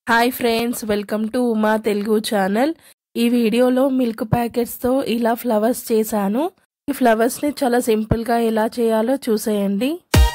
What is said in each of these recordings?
hi friends welcome to Uma Telugu channel ఈ వీడియోలో milk ప్యాకెట్స్తో ఇలా ఫ్లవర్స్ చేశాను ఈ ఫ్లవర్స్ని చాలా సింపుల్గా ఎలా చేయాలో చూసేయండి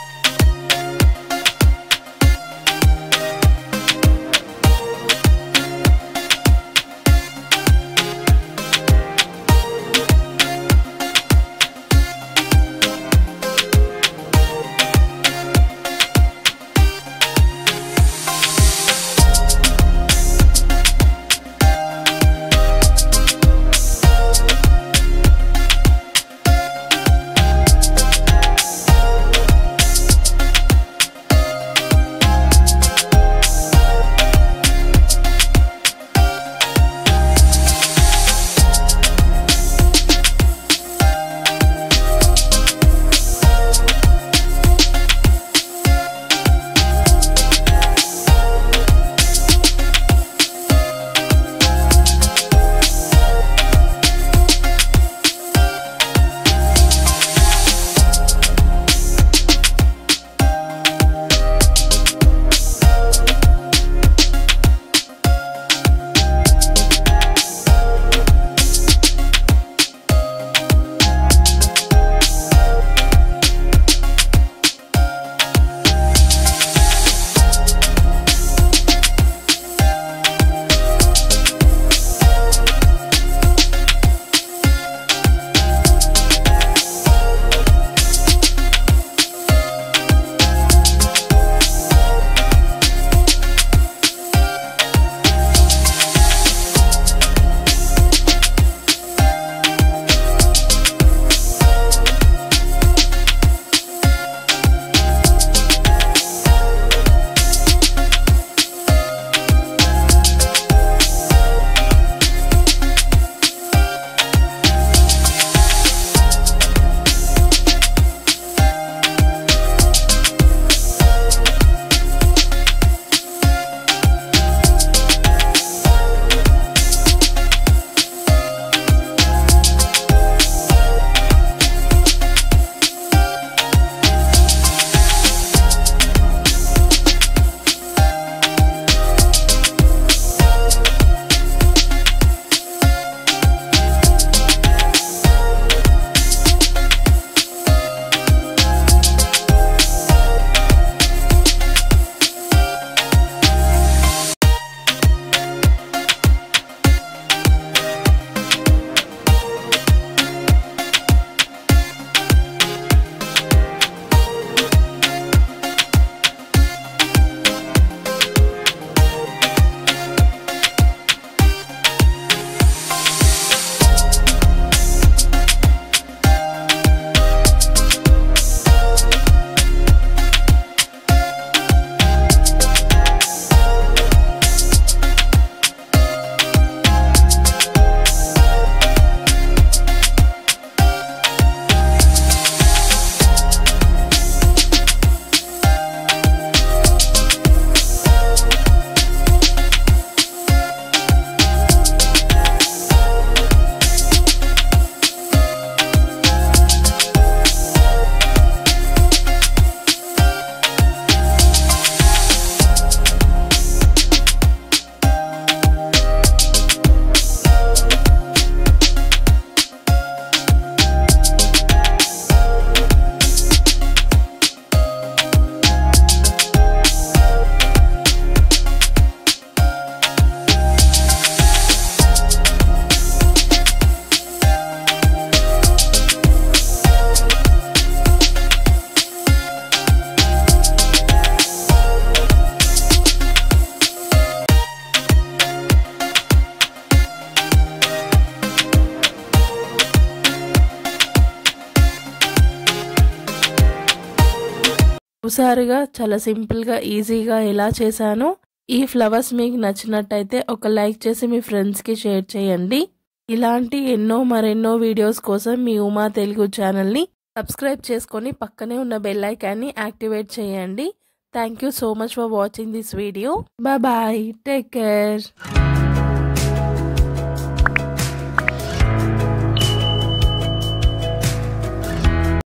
చూసారుగా చాలా సింపుల్గా ఈజీగా ఎలా చేశాను ఈ ఫ్లవర్స్ మీకు నచ్చినట్టయితే ఒక లైక్ చేసి మీ ఫ్రెండ్స్కి షేర్ చేయండి ఇలాంటి ఎన్నో మరెన్నో వీడియోస్ కోసం మీ ఉమా తెలుగు ఛానల్ని సబ్స్క్రైబ్ చేసుకొని పక్కనే ఉన్న బెల్ ఐకాన్ని యాక్టివేట్ చేయండి thank you so much for watching this video bye take care